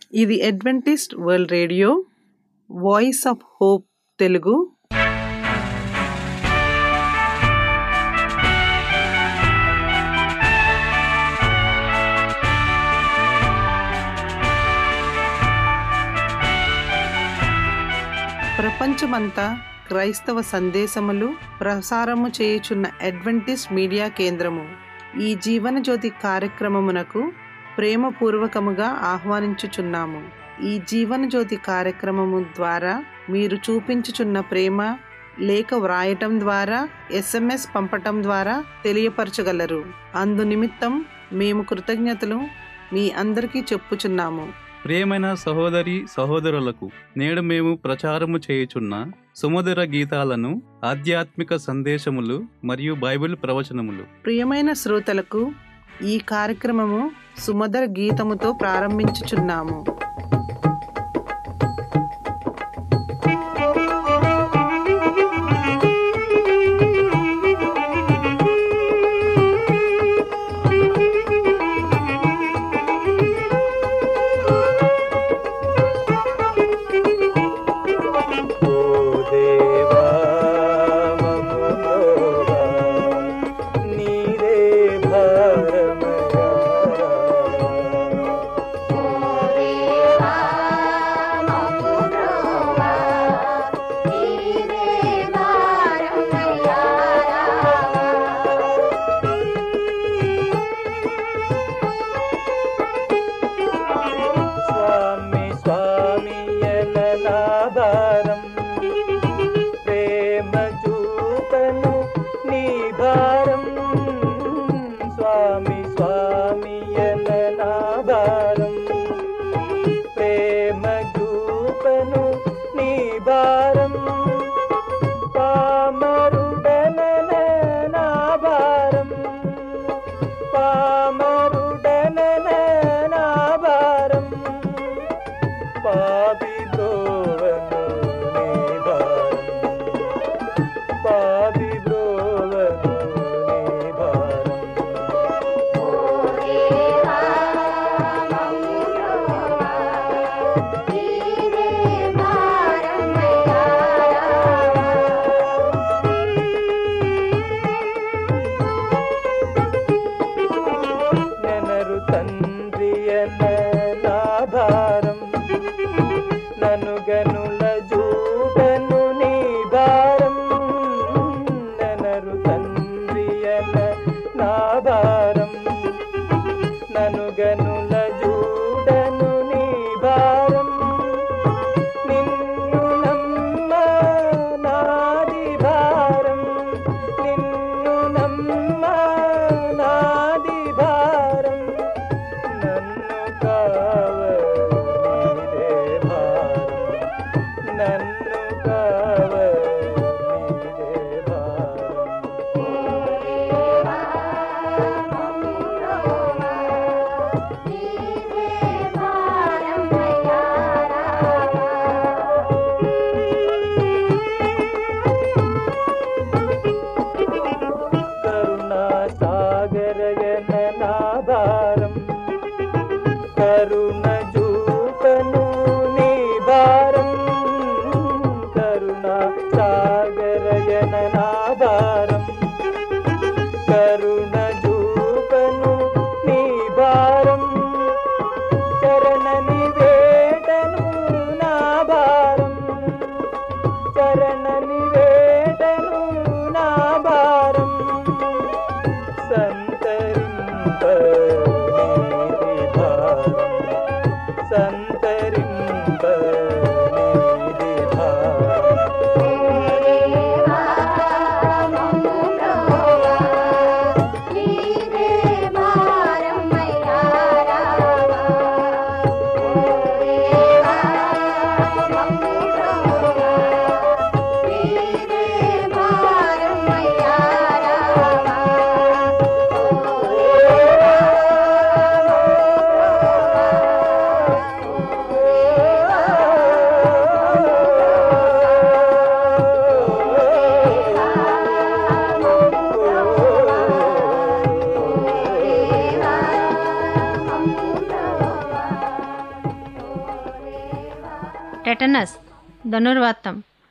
ఇది Adventist World Radio Voice of Hope Telugu ప్రపంచమంతా క్రైస్తవ సందేశములు ప్రసారము చేయుచున్న అడ్వెంటిస్ట్ మీడియా కేంద్రము ఈ జీవనజ్యోతి కార్యక్రమమునకు ప్రేమపూర్వకముగా ఆహ్వానించుచున్నాము ఈ జీవనజ్యోతి కార్యక్రమము ద్వారా మీరు చూపించుచున్న ప్రేమ లేఖ వ్రాయటం ద్వారా ఎస్ఎంఎస్ పంపటం ద్వారా తెలియపరచగలరు అందు నిమిత్తం మేము కృతజ్ఞతలు మీ అందరికీ చెప్పుచున్నాము ప్రియమైన సహోదరి సహోదరులకు నేడు మేము ప్రచారము చేయుచున్న సుమధుర గీతాలను ఆధ్యాత్మిక సందేశములు మరియు బైబిల్ ప్రవచనములు ప్రియమైన శ్రోతలకు ఈ కార్యక్రమము సుమధుర గీతముతో ప్రారంభించుచున్నాము ఓ దేవా మమ్ములోవా, నీదే భారమయా. స్వామి స్వామి ఎనలాభారం ప్రేమ చూపను నీ భారం స్వామి స్వామి ఎనలాభారం ప్రేమ చూపను నీ భారం పామరుడనన నా భారం పామరుడనన నా భారం పాపి బ్రోవను నీ భారం పాపి బ్రోవను నీ భారం నెనరు తండ్రియన నా భారం నను గనుల జూడను నీ భారం నెనరు తండ్రియన నా భారం నను గనుల జూడను నీ భారం నిన్ను నమ్మ నాది భారం నిన్ను నమ్మ నాది భారం నన్ను కావలీదే భారం నన్ను కావలీదే భారం కరుణా సాగరయన నా భారం కరుణ చూపను నీ భారం కరుణా సాగరయన నా భారం కరుణ చూపను నీ భారం చరణ నివేదను నా భారం చరణ నివేదను నా భారం సంతరింప నీది భారం సంతరింప నీది భారం భారం టెటనస్ ధనుర్వాతం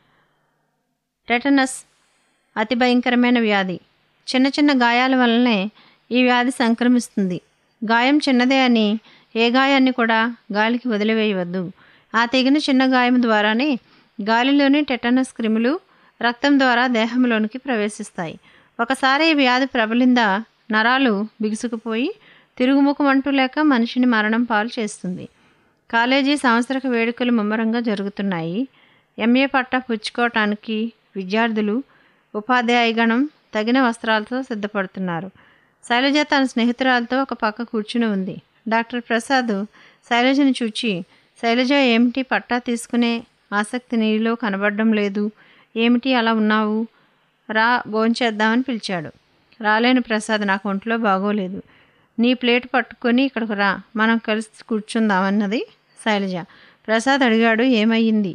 టెటనస్ అతి భయంకరమైన వ్యాధి చిన్న చిన్న గాయాల వల్లనే ఈ వ్యాధి సంక్రమిస్తుంది గాయం చిన్నదే అని ఏ గాయాన్ని కూడా గాలికి వదిలివేయవద్దు ఆ తెగిన చిన్న గాయం ద్వారానే గాలిలోని టెటనస్ క్రిములు రక్తం ద్వారా దేహంలోనికి ప్రవేశిస్తాయి ఒకసారి ఈ వ్యాధి ప్రబలిందా నరాలు బిగుసుకుపోయి తిరుగుముఖం అంటూ లేక మనిషిని మరణం పాలు చేస్తుంది కాలేజీ సంవత్సరక వేడుకలు ముమ్మరంగా జరుగుతున్నాయి ఎంఏ పట్టా పుచ్చుకోవటానికి విద్యార్థులు ఉపాధ్యాయగణం తగిన వస్త్రాలతో సిద్ధపడుతున్నారు శైలజ తన స్నేహితురాలతో ఒక పక్క కూర్చుని ఉంది డాక్టర్ ప్రసాద్ శైలజని చూచి శైలజ ఏమిటి పట్టా తీసుకునే ఆసక్తి నీలో కనబడడం లేదు ఏమిటి అలా ఉన్నావు రా భోంచేద్దామని పిలిచాడు రాలేను ప్రసాద్ నాకు ఒంట్లో బాగోలేదు నీ ప్లేట్ పట్టుకొని ఇక్కడికి రా మనం కలిసి కూర్చుందామన్నది శైలజ ప్రసాద్ అడిగాడు ఏమయ్యింది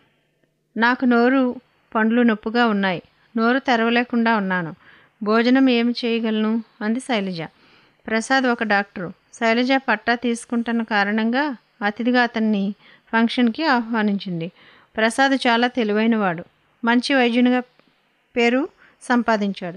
నాకు నోరు పండ్లు నొప్పుగా ఉన్నాయి నోరు తెరవలేకుండా ఉన్నాను భోజనం ఏమి చేయగలను అంది శైలజ ప్రసాద్ ఒక డాక్టరు శైలజ పట్టా తీసుకుంటున్న కారణంగా అతిథిగా అతన్ని ఫంక్షన్కి ఆహ్వానించింది ప్రసాద్ చాలా తెలివైనవాడు మంచి వైద్యునిగా పేరు సంపాదించాడు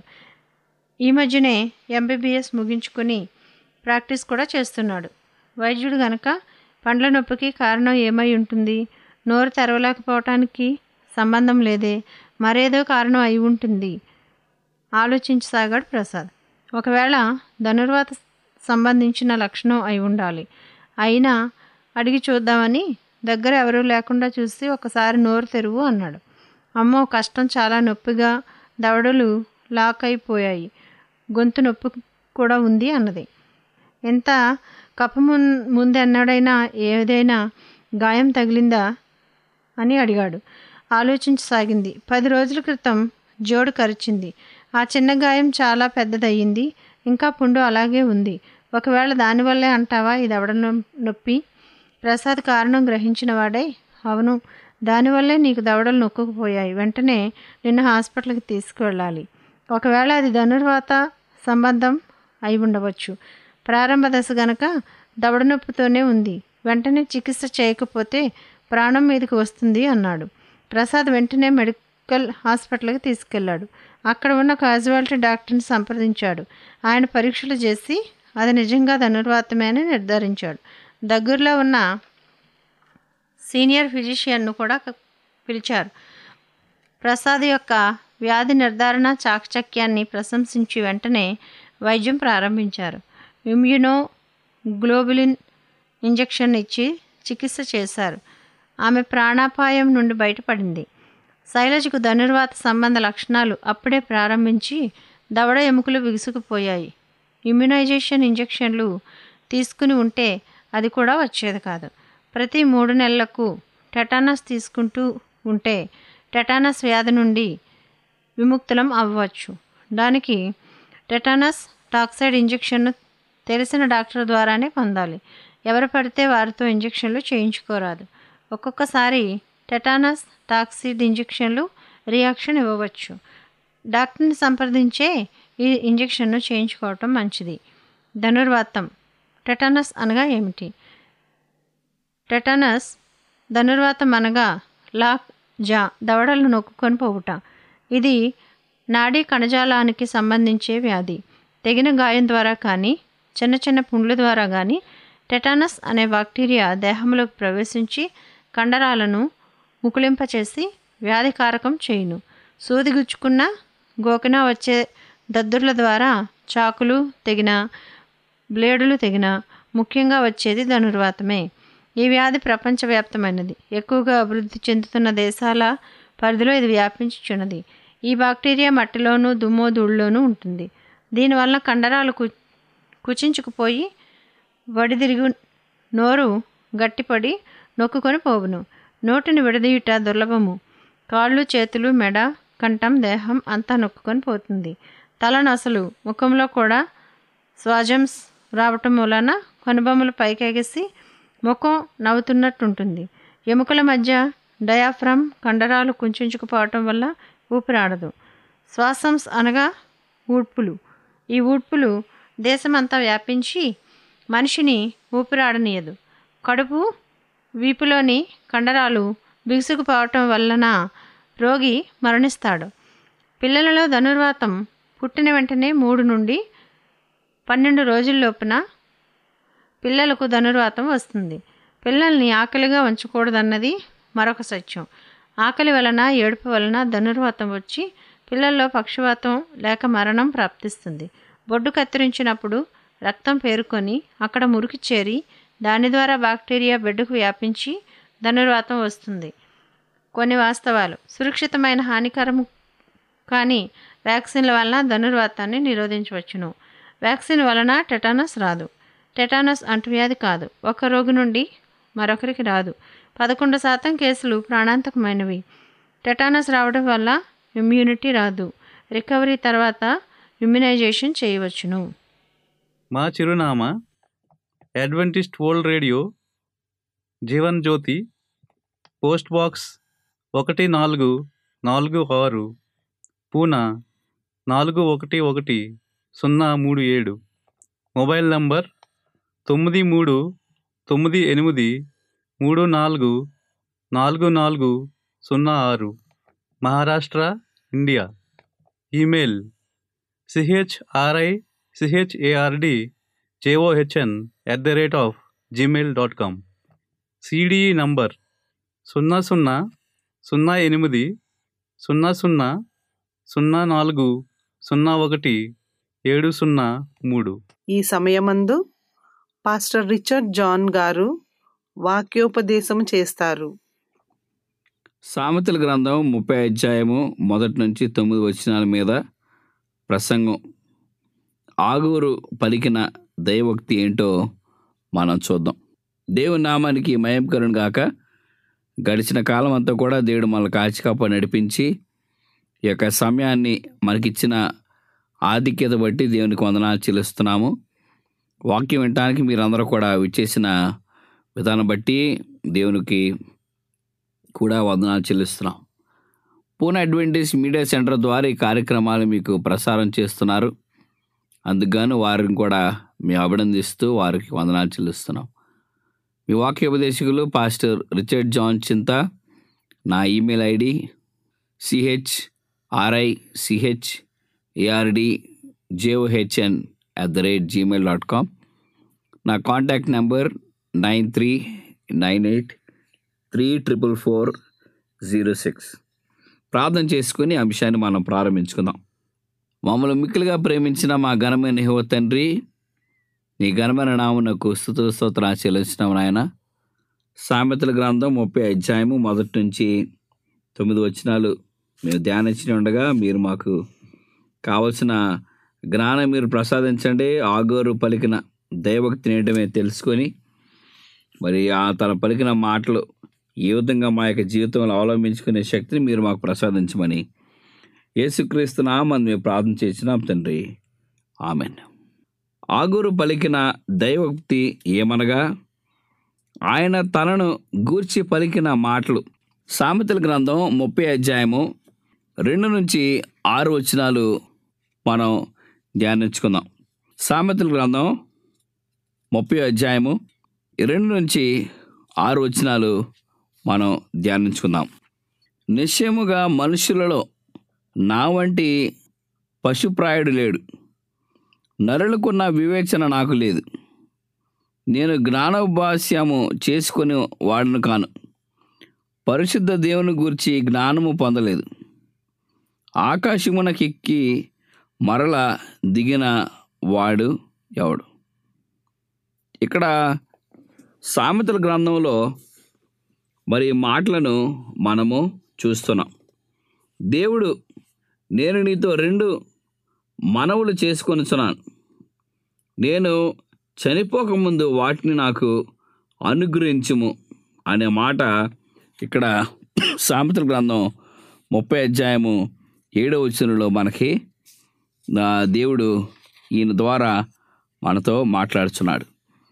ఈ మధ్యనే ఎంబీబీఎస్ ముగించుకొని ప్రాక్టీస్ కూడా చేస్తున్నాడు వైద్యుడు గనక పండ్ల నొప్పికి కారణం ఏమై ఉంటుంది నోరు తెరవలేకపోవటానికి సంబంధం లేదే మరేదో కారణం అయి ఉంటుంది ఆలోచించసాగాడు ప్రసాద్ ఒకవేళ ధనుర్వాత సంబంధించిన లక్షణం అయి ఉండాలి అయినా అడిగి చూద్దామని దగ్గర ఎవరూ లేకుండా చూసి ఒకసారి నోరు తెరువు అన్నాడు అమ్మో కష్టం చాలా నొప్పిగా దవడలు లాక్ అయిపోయాయి గొంతు నొప్పి కూడా ఉంది అన్నది ఎంత కప్ప మున్ ముందెన్నడైనా ఏదైనా గాయం తగిలిందా అని అడిగాడు ఆలోచించసాగింది పది రోజుల క్రితం జోడు కరిచింది ఆ చిన్న గాయం చాలా పెద్దదయ్యింది ఇంకా పుండు అలాగే ఉంది ఒకవేళ దానివల్లే అంటావా ఇది ఎవడ నొప్పి ప్రసాద్ కారణం గ్రహించిన వాడే అవును దానివల్లే నీకు దవడలు నొక్కుకుపోయాయి వెంటనే నిన్ను హాస్పిటల్కి తీసుకువెళ్ళాలి ఒకవేళ అది ధనుర్వాత సంబంధం అయి ఉండవచ్చు ప్రారంభ దశ గనక దవడ నొప్పితోనే ఉంది వెంటనే చికిత్స చేయకపోతే ప్రాణం మీదకి వస్తుంది అన్నాడు ప్రసాద్ వెంటనే మెడికల్ హాస్పిటల్కి తీసుకెళ్ళాడు అక్కడ ఉన్న కాజువాలిటీ డాక్టర్ని సంప్రదించాడు ఆయన పరీక్షలు చేసి అది నిజంగా ధనుర్వాతమే అని నిర్ధారించాడు దగ్గరలో ఉన్న సీనియర్ ఫిజిషియన్ను కూడా క- పిలిచారు ప్రసాద్ యొక్క వ్యాధి నిర్ధారణ చాకచక్యాన్ని ప్రశంసించి వెంటనే వైద్యం ప్రారంభించారు ఇమ్యూనో గ్లోబులిన్ ఇంజెక్షన్ ఇచ్చి చికిత్స చేశారు ఆమె ప్రాణాపాయం నుండి బయటపడింది శైలజకు ధనుర్వాత సంబంధ లక్షణాలు అప్పుడే ప్రారంభించి దవడ ఎముకలు బిగుసుకుపోయాయి ఇమ్యునైజేషన్ ఇంజెక్షన్లు తీసుకుని ఉంటే అది కూడా వచ్చేది కాదు ప్రతి మూడు నెలలకు టెటానస్ తీసుకుంటూ ఉంటే టెటానస్ వ్యాధి నుండి విముక్తులం అవ్వచ్చు దానికి టెటానస్ టాక్సైడ్ ఇంజెక్షన్ను తెలిసిన డాక్టర్ ద్వారానే పొందాలి ఎవరు పడితే వారితో ఇంజెక్షన్లు చేయించుకోరాదు ఒక్కొక్కసారి టెటానస్ టాక్సిడ్ ఇంజెక్షన్లు రియాక్షన్ ఇవ్వవచ్చు డాక్టర్ని సంప్రదించే ఈ ఇంజెక్షన్ను చేయించుకోవటం మంచిది ధనుర్వాతం టెటానస్ అనగా ఏమిటి టెటానస్ ధనుర్వాతం అనగా లాక్ జా దవడలు నొక్కుకొని పోవుట ఇది నాడీ కణజాలానికి సంబంధించే వ్యాధి తెగిన గాయం ద్వారా కానీ చిన్న చిన్న పుండ్ల ద్వారా కానీ టెటానస్ అనే బాక్టీరియా దేహంలోకి ప్రవేశించి కండరాలను ముకుళింపచేసి వ్యాధికారకం చేయును సూది గుచ్చుకున్న గోకిన వచ్చే దద్దుర్ల ద్వారా చాకులు తెగిన బ్లేడులు తెగిన ముఖ్యంగా వచ్చేది ధనుర్వాతమే ఈ వ్యాధి ప్రపంచవ్యాప్తమైనది ఎక్కువగా అభివృద్ధి చెందుతున్న దేశాల పరిధిలో ఇది వ్యాపించుచున్నది ఈ బాక్టీరియా మట్టిలోనూ దుమ్మో ధూళిలోనూ ఉంటుంది దీనివల్ల కండరాలు కు కుచించుకుపోయి వడిదిరిగి నోరు గట్టిపడి నొక్కుకొని పోవును నోటిని విడదీయుట దుర్లభము కాళ్ళు చేతులు మెడ కంఠం దేహం అంతా నొక్కుకొని పోతుంది తలను అసలు ముఖంలో కూడా స్వాజమ్స్ రావటం వలన కనుబొమ్మలు పైకెగసి ముఖం నవ్వుతున్నట్టుంటుంది ఎముకల మధ్య డయాఫ్రమ్ కండరాలు కుంచుకుపోవటం వల్ల ఊపిరాడదు శ్వాసంస్ అనగా ఊడ్పులు ఈ ఊడ్పులు దేశమంతా వ్యాపించి మనిషిని ఊపిరాడనీయదు కడుపు వీపులోని కండరాలు బిగుసుకుపోవటం వలన రోగి మరణిస్తాడు పిల్లలలో ధనుర్వాతం పుట్టిన వెంటనే మూడు నుండి పన్నెండు రోజుల్లోపున పిల్లలకు ధనుర్వాతం వస్తుంది పిల్లల్ని ఆకలిగా ఉంచకూడదన్నది మరొక సత్యం ఆకలి వలన ఏడుపు వలన ధనుర్వాతం వచ్చి పిల్లల్లో పక్షవాతం లేక మరణం ప్రాప్తిస్తుంది బొడ్డు కత్తిరించినప్పుడు రక్తం పేరుకొని అక్కడ మురికి చేరి దాని ద్వారా బాక్టీరియా బెడ్డుకు వ్యాపించి ధనుర్వాతం వస్తుంది కొన్ని వాస్తవాలు సురక్షితమైన హానికరము కానీ వ్యాక్సిన్ల వలన ధనుర్వాతాన్ని నిరోధించవచ్చును వ్యాక్సిన్ వలన టెటానస్ రాదు టెటానస్ అంటువ్యాధి కాదు ఒక రోగి నుండి మరొకరికి రాదు పదకొండు శాతం కేసులు ప్రాణాంతకమైనవి టెటానస్ రావడం వల్ల ఇమ్యూనిటీ రాదు రికవరీ తర్వాత ఇమ్యునైజేషన్ చేయవచ్చును మా చిరునామా Adventist World Radio Jeevan Jyothi post box ఒకటి నాలుగు నాలుగు ఆరు పూనా నాలుగు ఒకటి ఒకటి సున్నా మూడు ఏడు మొబైల్ నంబర్ తొమ్మిది మూడు తొమ్మిది ఎనిమిది మూడు నాలుగు నాలుగు నాలుగు సున్నా ఆరు Maharashtra India email CHRI CHARD JOHN at the rate of Gmail dot com CDE number సున్నా సున్నా సున్నా ఎనిమిది సున్నా సున్నా సున్నా నాలుగు సున్నా ఒకటి ఏడు సున్నా మూడు ఈ సమయమందు పాస్టర్ రిచర్డ్ జాన్ గారు వాక్యోపదేశం చేస్తారు సామెతల గ్రంథం ముప్పై అధ్యాయము మొదటి నుంచి తొమ్మిది వచనాల మీద ప్రసంగం ఆగూరు పలికిన దైవక్తి ఏంటో మనం చూద్దాం దేవుని నామానికి మయంకరుణ గాక గడిచిన కాలం అంతా కూడా దేవుడు మన కాచికాప నడిపించి ఈ యొక్క సమయాన్ని మనకిచ్చిన ఆధిక్యత బట్టి దేవునికి వందనాలు చెల్లిస్తున్నాము వాక్యం వినటానికి మీరందరూ కూడా విచ్చేసిన విధానం బట్టి దేవునికి కూడా వందనాలు చెల్లిస్తున్నాం పూనా అడ్వెంటేజ్ మీడియా సెంటర్ ద్వారా ఈ కార్యక్రమాలు మీకు ప్రసారం చేస్తున్నారు అందుకు వారిని కూడా మేము అభినందిస్తూ వారికి వందనాలు చెల్లిస్తున్నాం మీ వాక్యోపదేశకులు పాస్టర్ రిచర్డ్ జాన్ చింత నా email ID CH RI CH ARD JOHN at the rate Gmail dot com నా contact number nine three nine eight three triple four zero six ప్రార్థన చేసుకుని అంశాన్ని మనం ప్రారంభించుకుందాం మమ్మల్ని మిక్కులుగా ప్రేమించిన మా ఘనమైన హో తండ్రి నీ ఘనమైన నామునకు స్థుతుల స్తోత్ర చెల్లించినాము నాయన సామెతల గ్రంథం ముప్పై అధ్యాయము మొదటి నుంచి తొమ్మిది వచనాలు మేము ధ్యానించి ఉండగా మీరు మాకు కావలసిన జ్ఞానం మీరు ప్రసాదించండి ఆగోరు పలికిన దైవక్తిని ఏంటో మేము తెలుసుకొని మరి ఆ తన పలికిన మాటలు ఏ విధంగా మా యొక్క జీవితంలో అవలంబించుకునే శక్తిని మీరు మాకు ప్రసాదించమని యేసుక్రీస్తు నామని మేము ప్రార్థన చేసినాం తండ్రి ఆమెన్ ఆగురు పలికిన దైవక్తి ఏమనగా ఆయన తనను గూర్చి పలికిన మాటలు సామెతల గ్రంథం ముప్పై అధ్యాయము రెండు నుంచి ఆరు వచనాలు మనం ధ్యానించుకుందాం సామెతల గ్రంథం ముప్పై అధ్యాయము రెండు నుంచి ఆరు వచనాలు మనం ధ్యానించుకుందాం నిశ్చయముగా మనుషులలో నా వంటి పశుప్రాయుడు లేడు నరులకున్న వివేచన నాకు లేదు నేను జ్ఞానోపాస్యము చేసుకుని వాడును కాను పరిశుద్ధ దేవుని గూర్చి జ్ఞానము పొందలేదు ఆకాశమునకెక్కి మరల దిగిన వాడు ఎవడు ఇక్కడ సామెతల గ్రంథంలో మరి ఈ మాటలను మనము చూస్తున్నాం దేవుడు నేను నీతో రెండు మనవులు చేసుకొనిచున్నాను నేను చనిపోకముందు వాటిని నాకు అనుగ్రహించుము అనే మాట ఇక్కడ సామెతల గ్రంథం ముప్పై అధ్యాయము ఏడవ వచనంలో మనకి ఆ దేవుడు ఈయన ద్వారా మనతో మాట్లాడుచున్నాడు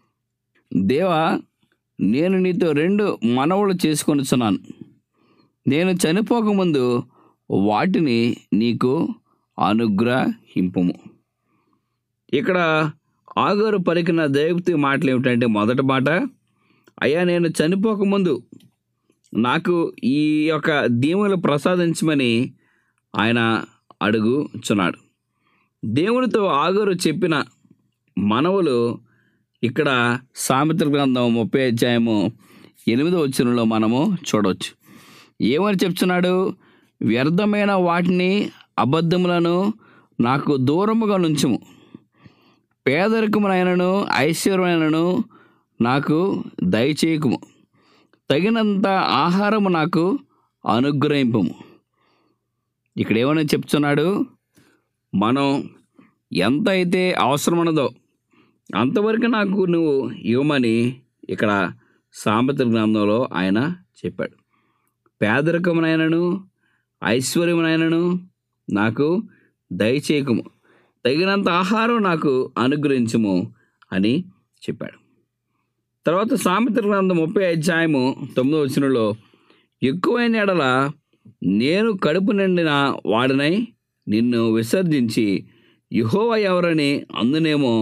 దేవా నేను నీతో రెండు మనవులు చేసుకొనిచున్నాను నేను చనిపోకముందు వాటిని నీకు అనుగ్రహింపుము ఇక్కడ ఆగోరు పలికిన దైవక్తి మాటలు ఏమిటంటే మొదటి మాట అయ్యా నేను చనిపోకముందు నాకు ఈ యొక్క దీవులు ప్రసాదించమని ఆయన అడుగుచున్నాడు దేవునితో ఆగరు చెప్పిన మనవులు ఇక్కడ సామెతల గ్రంథం ముప్పై అధ్యాయము ఎనిమిదో వచ్చినలో మనము చూడవచ్చు ఏమని చెప్తున్నాడు వ్యర్థమైన వాటిని అబద్ధములను నాకు దూరముగా నుంచుము పేదరికమునైనను ఐశ్వర్యమైనను నాకు దయచేయకుము తగినంత ఆహారము నాకు అనుగ్రహింపము ఇక్కడ ఏమని చెప్తున్నాడు మనం ఎంత అయితే అవసరమన్నదో అంతవరకు నాకు నువ్వు ఇవ్వమని ఇక్కడ సామెతల గ్రంథంలో ఆయన చెప్పాడు పేదరికమునైనను ఐశ్వర్యమునైనను నాకు దయచేయకము తగినంత ఆహారం నాకు అనుగ్రహించము అని చెప్పాడు తర్వాత సామెతల గ్రంథం ముప్పై అధ్యాయము తొమ్మిదో వచనంలో ఎక్కువైన ఎడల నేను కడుపు నిండిన వాడినై నిన్ను విసర్జించి యహోవ ఎవరని అందునేమో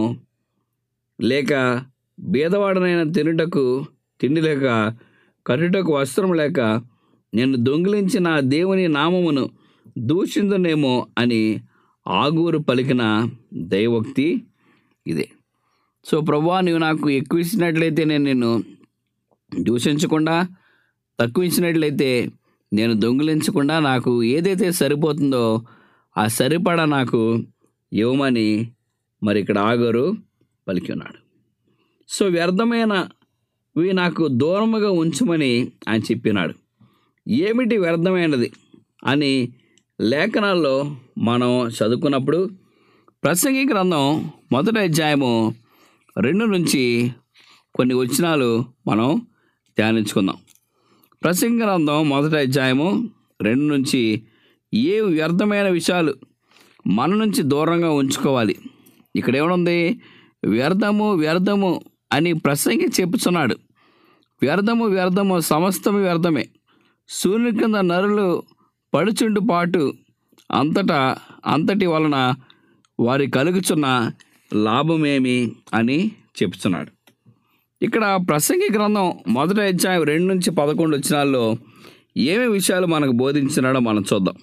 లేక బీదవాడనైన తినుటకు తిండి లేక కట్టుటకు వస్త్రం లేక నేను దొంగిలించిన దేవుని నామమును దూషిందునేమో అని ఆగూరు పలికిన దైవోక్తి ఇదే సో ప్రభా నువ్వు నాకు ఎక్కువ ఇచ్చినట్లయితే నేను నిన్ను దూషించకుండా తక్కువ ఇచ్చినట్లయితే నేను దొంగిలించకుండా నాకు ఏదైతే సరిపోతుందో ఆ సరిపడా నాకు ఇవ్వమని మరి ఇక్కడ ఆగరు పలికి ఉన్నాడు సో వ్యర్థమైనవి నాకు దూరముగా ఉంచమని ఆయన చెప్పినాడు ఏమిటి వ్యర్థమైనది అని లేఖనాల్లో మనం చదువుకున్నప్పుడు ప్రసంగి గ్రంథం మొదటి అధ్యాయము రెండు నుంచి కొన్ని వచనాలు మనం ధ్యానించుకుందాం ప్రసంగి గ్రంథం మొదటి అధ్యాయము రెండు నుంచి ఏ వ్యర్థమైన విషయాలు మన నుంచి దూరంగా ఉంచుకోవాలి ఇక్కడ ఏమనుంది వ్యర్థము వ్యర్థము అని ప్రసంగి చెప్పుచున్నాడు వ్యర్థము వ్యర్థము సమస్తము వ్యర్థమే సూర్యుని కింద నరులు పడుచుండు పాటు అంతటా అంతటి వలన వారి కలుగుచున్న లాభమేమి అని చెప్తున్నాడు ఇక్కడ ప్రసంగి గ్రంథం మొదటి అధ్యాయం రెండు నుంచి పదకొండు వచ్చినాల్లో ఏమి విషయాలు మనకు బోధించినాడో మనం చూద్దాం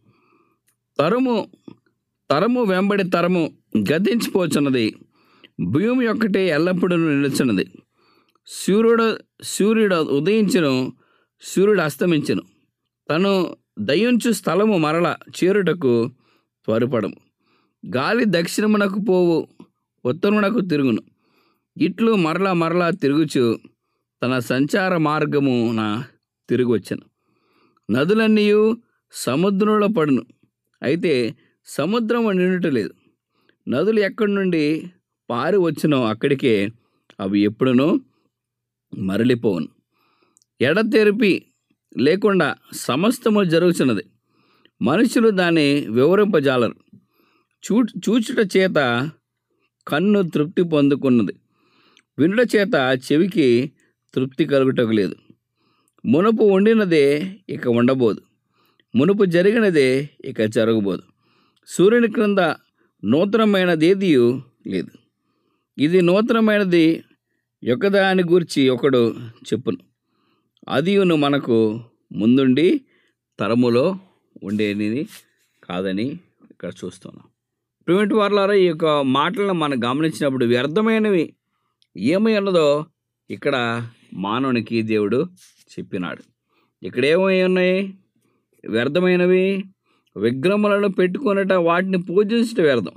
తరము తరము వెంబడి తరము గతించిపోచున్నది భూమి ఒక్కటే ఎల్లప్పుడూ నిలుచున్నది సూర్యుడు సూర్యుడు ఉదయించును సూర్యుడు అస్తమించును తను దయ్యుంచు స్థలము మరల చేరుటకు త్వరపడము గాలి దక్షిణమునకు పోవు ఉత్తరమునకు తిరుగును ఇట్లు మరలా మరలా తిరుగుచు తన సంచార మార్గమున తిరిగి వచ్చాను నదులన్నీ సముద్రంలో పడును అయితే సముద్రము నిండుటలేదు నదులు ఎక్కడి నుండి పారి వచ్చినో అక్కడికే అవి ఎప్పుడునూ మరలిపోవును ఎడతెరిపి లేకుండా సమస్తము జరుగుతున్నది మనుషులు దాన్ని వివరింపజాలరు చూ చూచుట చేత కన్ను తృప్తి పొందుకున్నది వినుట చేత చెవికి తృప్తి కలుగుటకు లేదు మునుపు ఉండినదే ఇక ఉండబోదు మునుపు జరిగినదే ఇక జరగబోదు సూర్యుని క్రింద నూతనమైనదేదియు లేదు ఇది నూతనమైనది ఒకదాని గూర్చి ఒకడు చెప్పును అదియును మనకు ముందుండి తరములో ఉండేది కాదని ఇక్కడ చూస్తున్నాం ప్రిమిటి వార్లారా ఈ యొక్క మాటలను మనం గమనించినప్పుడు వ్యర్థమైనవి ఏమై ఉన్నదో ఇక్కడ మానవునికి దేవుడు చెప్పినాడు ఇక్కడ ఏమై ఉన్నాయి వ్యర్థమైనవి విగ్రహములను పెట్టుకొనట వాటిని పూజించట వ్యర్థం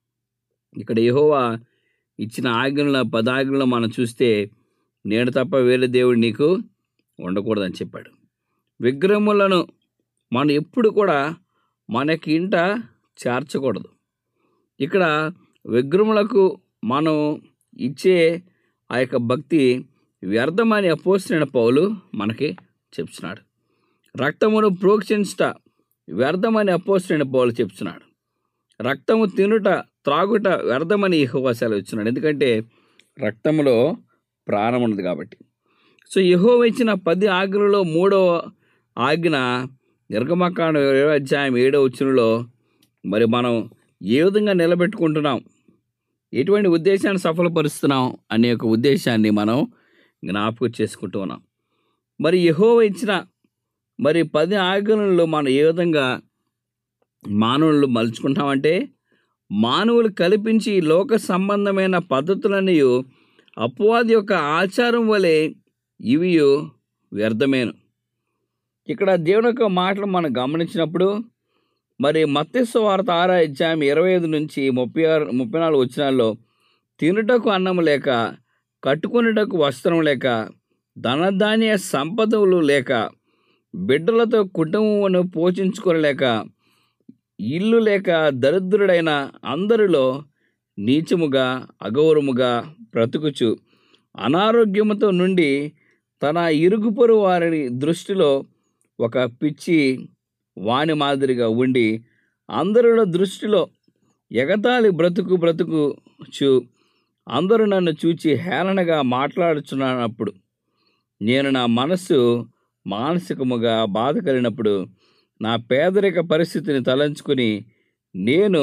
ఇక్కడ యెహోవా ఇచ్చిన ఆజ్ఞల పదాజ్ఞలు మనం చూస్తే నేను తప్ప వేరే దేవుడు నీకు ఉండకూడదని చెప్పాడు విగ్రహములను మనం ఎప్పుడు కూడా మనకి ఇంట చేర్చకూడదు ఇక్కడ విగ్రహములకు మనం ఇచ్చే ఆ యొక్క భక్తి వ్యర్థమని అపోసిన పౌలు మనకి చెప్తున్నాడు రక్తమును ప్రోక్షించుట వ్యర్థమని అపోసిన పౌలు చెప్తున్నాడు రక్తము తినుట త్రాగుట వ్యర్థమని యెహోవా సెలవు ఇస్తున్నాడు ఎందుకంటే రక్తములో ప్రాణం ఉన్నది కాబట్టి సో యెహోవా ఇచ్చిన పది ఆజ్ఞలలో మూడవ ఆజ్ఞ నిర్గమకాండ ఏడవ అధ్యాయం ఏడవ వచ్చినలో మరి మనం ఏ విధంగా నిలబెట్టుకుంటున్నాం ఎటువంటి ఉద్దేశాన్ని సఫలపరుస్తున్నాం అనే ఒక ఉద్దేశాన్ని మనం జ్ఞాపకం చేసుకుంటూ ఉన్నాం మరి యహోవ ఇచ్చిన మరి పది ఆజ్ఞలలో మనం ఏ విధంగా మానవులు మలుచుకుంటామంటే మానవులు కల్పించి ఈ లోక సంబంధమైన పద్ధతులన్నీ అపవాది యొక్క ఆచారం వలె ఇవి వ్యర్థమేను ఇక్కడ దేవుని యొక్క మాటలు మనం గమనించినప్పుడు మరి మత్స్య వార్త ఆరా అధ్యాయం ఇరవై ఐదు నుంచి ముప్పై ఆరు ముప్పై నాలుగు వచ్చినాల్లో తినుటకు అన్నం లేక కట్టుకునేటకు వస్త్రం లేక ధనధాన్య సంపదలు లేక బిడ్డలతో కుటుంబమును పోషించుకోలేక ఇల్లు లేక దరిద్రుడైన అందరిలో నీచముగా అగౌరముగా బ్రతుకుచు అనారోగ్యముతో నుండి తన ఇరుగుపొరు వారి దృష్టిలో ఒక పిచ్చి వాణి మాదిరిగా ఉండి అందరిలో దృష్టిలో ఎగతాళి బ్రతుకు బ్రతుకుచు అందరూ నన్ను చూచి హేళనగా మాట్లాడుచున్నప్పుడు నేను నా మనస్సు మానసికముగా బాధ కలిగినప్పుడు నా పేదరిక పరిస్థితిని తలంచుకుని నేను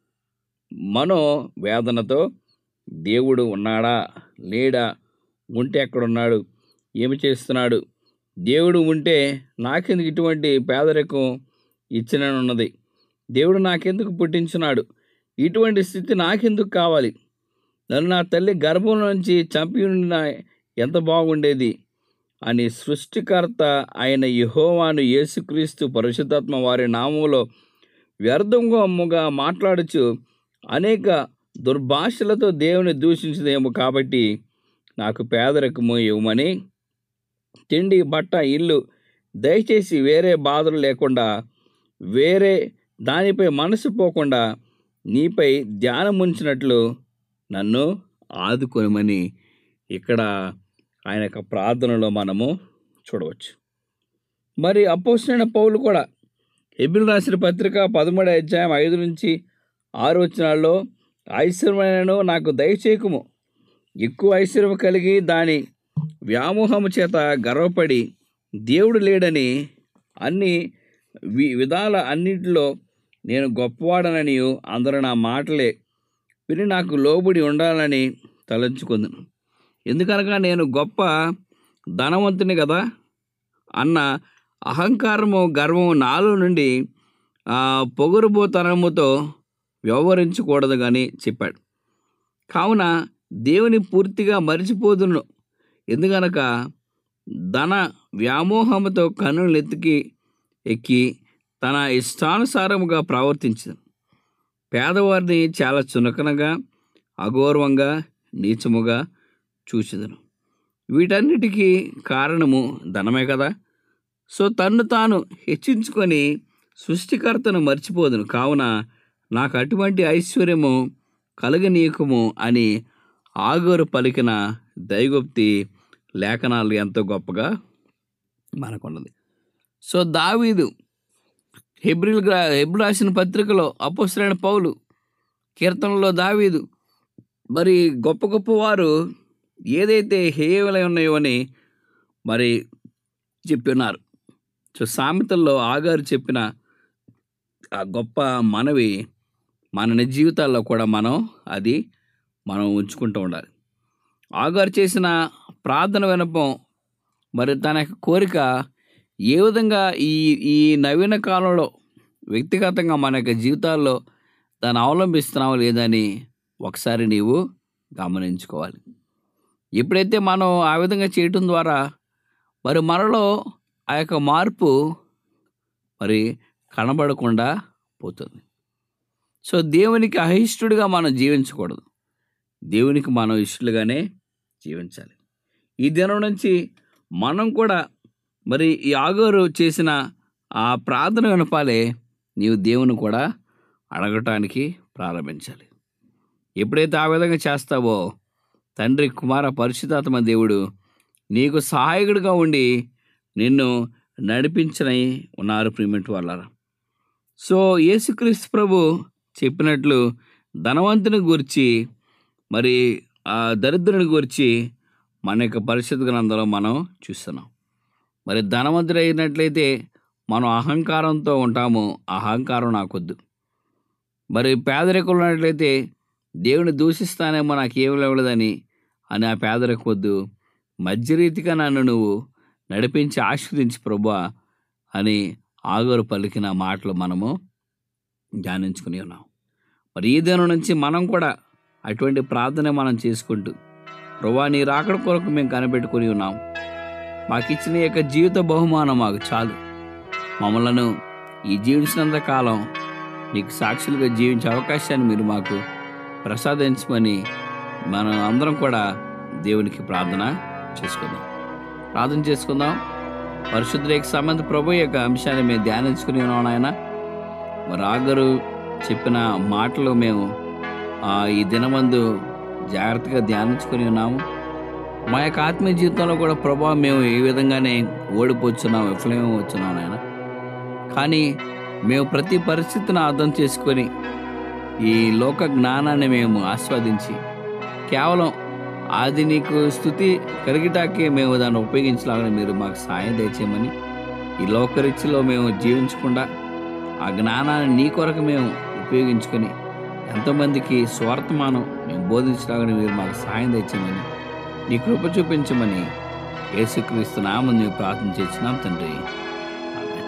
మనో వేదనతో దేవుడు ఉన్నాడా లేడా ఉంటే ఎక్కడున్నాడు ఏమి చేస్తున్నాడు దేవుడు ఉంటే నాకెందుకు ఇటువంటి పేదరికం ఇచ్చిననున్నది దేవుడు నాకెందుకు పుట్టించున్నాడు ఇటువంటి స్థితి నాకెందుకు కావాలి నన్ను నా తల్లి గర్భం నుంచి చంపి ఉండిన ఎంత బాగుండేది అని సృష్టికర్త అయిన యహోవాను యేసుక్రీస్తు పరిశుద్ధాత్మ వారి నామంలో వ్యర్థముగా మాట్లాడుచు అనేక దుర్భాషలతో దేవుని దూషించదేమో కాబట్టి నాకు పేదరికము ఇవ్వమని తిండి బట్ట ఇల్లు దయచేసి వేరే బాధలు లేకుండా వేరే దానిపై మనసు పోకుండా నీపై ధ్యానం ఉంచినట్లు నన్ను ఆదుకొనమని ఇక్కడ ఆయన యొక్క ప్రార్థనలో మనము చూడవచ్చు మరి అపోసిన పౌలు కూడా ఎబిల్ రాసిన పత్రిక పదమూడు అధ్యాయం ఐదు నుంచి ఆరు వచనాల్లో ఐశ్వర్యమైనను నాకు దయచేయకుము ఎక్కువ ఐశ్వర్యం కలిగి దాని వ్యామోహము చేత గర్వపడి దేవుడు లేడని అన్ని వి విధాల అన్నిటిలో నేను గొప్పవాడనని అందరూ నా మాటలే విని నాకు లోబడి ఉండాలని తలంచుకుందును ఎందుకనగా నేను గొప్ప ధనవంతుని కదా అన్న అహంకారము గర్వము నాలో నుండి ఆ, పొగరుబోతనముతో వ్యవహరించకూడదు కానీ చెప్పాడు కావున దేవుని పూర్తిగా మరిచిపోదును ఎందుకనక ధన వ్యామోహముతో కన్నులు ఎత్తికి ఎక్కి తన ఇష్టానుసారముగా ప్రవర్తించదు పేదవారిని చాలా చునకనగా అగౌరవంగా నీచముగా చూచెదను వీటన్నిటికీ కారణము ధనమే కదా సో తన్ను తాను హెచ్చించుకొని సృష్టికర్తను మర్చిపోదును కావున నాకు అటువంటి ఐశ్వర్యము కలగనీయకము అని ఆగోరు పలికిన దైగొప్తి లేఖనాలు ఎంతో గొప్పగా మనకున్నది సో దావీదు హెబ్రిల్ హెబ్రిల్ రాసిన పత్రికలో అపోసరైన పౌలు కీర్తనలో దావీదు మరి గొప్ప గొప్ప వారు ఏదైతే హేయవలై ఉన్నాయో అని మరి చెప్పినారు సో సామెతల్లో ఆగారు చెప్పిన ఆ గొప్ప మనవి మన నిజ జీవితాల్లో కూడా మనం అది మనం ఉంచుకుంటూ ఉండాలి ఆగారు చేసిన ప్రార్థన వినపం మరి తన యొక్క కోరిక ఏ విధంగా ఈ ఈ నవీన కాలంలో వ్యక్తిగతంగా మన యొక్క జీవితాల్లో దాన్ని అవలంబిస్తున్నావో లేదని ఒకసారి నీవు గమనించుకోవాలి ఎప్పుడైతే మనం ఆ విధంగా చేయటం ద్వారా మరి మనలో ఆ యొక్క మార్పు మరి కనబడకుండా పోతుంది సో దేవునికి అహిష్టుడిగా మనం జీవించకూడదు దేవునికి మనం ఇష్టలుగానే జీవించాలి ఈ దినం నుంచి మనం కూడా మరి ఈ ఆగోరు చేసిన ఆ ప్రార్థన వినపాలే నీవు దేవుని కూడా అడగటానికి ప్రారంభించాలి ఎప్పుడైతే ఆ విధంగా చేస్తావో తండ్రి కుమార పరిశుధాత్మ దేవుడు నీకు సహాయకుడిగా ఉండి నిన్ను నడిపించనై ఉన్నారు ప్రిమెంట్ వాళ్ళ సో యేసుక్రీస్తు ప్రభు చెప్పినట్లు ధనవంతుని గురించి మరి ఆ దరిద్రుని గురించి మన యొక్క పరిశుద్ధ గ్రంథంలో మనం చూస్తున్నాం మరి ధనవంతుడు అయినట్లయితే మనం అహంకారంతో ఉంటాము ఆ అహంకారం నాకొద్దు మరి పేదరికం ఉన్నట్లయితే దేవుని దూషిస్తానేమో నాకు ఏమి లేవలేదని అని ఆ పేదరికం వద్దు మధ్యరీతిగా నన్ను నువ్వు నడిపించి ఆశీర్వదించి ప్రభా అని ఆగోరు పలికిన మాటలు మనము ధ్యానించుకుని ఉన్నాం మరి ఈ దినం నుంచి మనం కూడా అటువంటి ప్రార్థన మనం చేసుకుంటూ ప్రభా నీ రాకడ కొరకు మేము కనిపెట్టుకుని ఉన్నాం మాకు ఇచ్చిన ఈ యొక్క జీవిత బహుమానం మాకు చాలు మమ్మలను ఈ జీవించినంత కాలం నీకు సాక్షులుగా జీవించే అవకాశాన్ని మీరు మాకు ప్రసాదించమని మనం అందరం కూడా దేవునికి ప్రార్థన చేసుకుందాం ప్రార్థన చేసుకుందాం పరిశుద్ధులకు సంబంధ ప్రభు యొక్క అంశాన్ని మేము ధ్యానించుకుని ఉన్నాం ఆయన మరి ఆగరు చెప్పిన మాటలు మేము ఆ, ఈ దినమందు జాగ్రత్తగా ధ్యానించుకుని ఉన్నాము మా యొక్క ఆత్మీయ జీవితంలో కూడా ప్రభావం మేము ఏ విధంగానే ఓడిపోతున్నాం విఫలమే వచ్చున్నాం నాయన కానీ మేము ప్రతి పరిస్థితిని అర్థం చేసుకొని ఈ లోక జ్ఞానాన్ని మేము ఆస్వాదించి కేవలం అది నీకు స్థుతి కలిగిటాకే మేము దాన్ని ఉపయోగించలాగా మీరు మాకు సాయం దయచేయమని ఈ లోకరీతిలో మేము జీవించకుండా ఆ జ్ఞానాన్ని నీ కొరకు మేము ఉపయోగించుకొని ఎంతోమందికి స్వార్థమానం మేము బోధించలాగా మీరు మాకు సాయం తెచ్చామని నీ కృప చూపించమని యేసుక్రీస్తు నామం మేము ప్రార్థన చేసినాం తండ్రి ఆమేన్.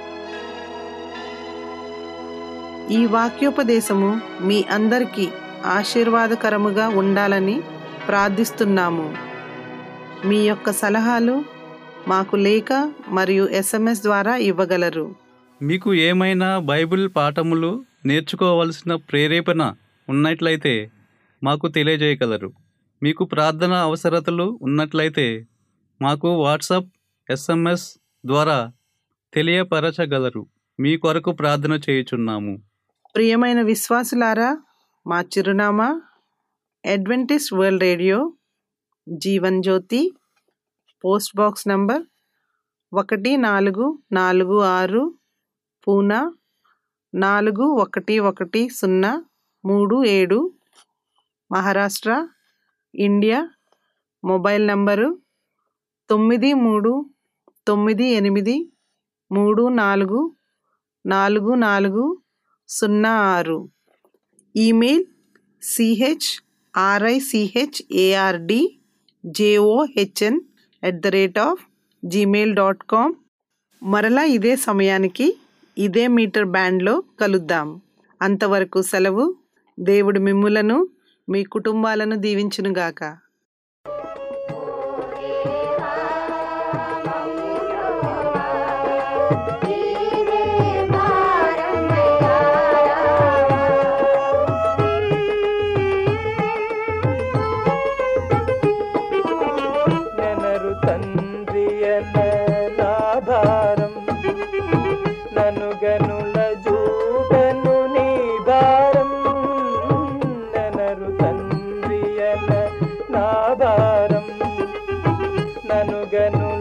ఈ వాక్యోపదేశము మీ అందరికీ ఆశీర్వాదకరముగా ఉండాలని ప్రార్థిస్తున్నాము మీ యొక్క సలహాలు మాకు లేఖ మరియు ఎస్ఎంఎస్ ద్వారా ఇవ్వగలరు మీకు ఏమైనా బైబిల్ పాఠములు నేర్చుకోవలసిన ప్రేరేపణ ఉన్నట్లయితే మాకు తెలియజేయగలరు మీకు ప్రార్థన అవసరతలు ఉన్నట్లయితే మాకు వాట్సాప్ ఎస్ఎంఎస్ ద్వారా తెలియపరచగలరు మీ కొరకు ప్రార్థన చేయుచున్నాము ప్రియమైన విశ్వాసులారా మా చిరునామా Adventist World Radio Jeevan Jyothi post box number ఒకటి నాలుగు నాలుగు ఆరు పూనా నాలుగు ఒకటి ఒకటి సున్నా మూడు ఏడు మహారాష్ట్ర ఇండియా మొబైల్ నంబరు తొమ్మిది మూడు తొమ్మిది ఎనిమిది మూడు నాలుగు నాలుగు నాలుగు సున్నా ఆరు email CH RICH ARD JOHN at the rate of Gmail dot com మరలా ఇదే సమయానికి ఇదే మీటర్ బ్యాండ్లో కలుద్దాం అంతవరకు సెలవు దేవుడు మిమ్ములను మీ కుటుంబాలను దీవించునుగాక నెనరు తండ్రియన నా భారం నను గనుల జూటను నీ భారం నెనరు తండ్రియన నా భారం నను గనుల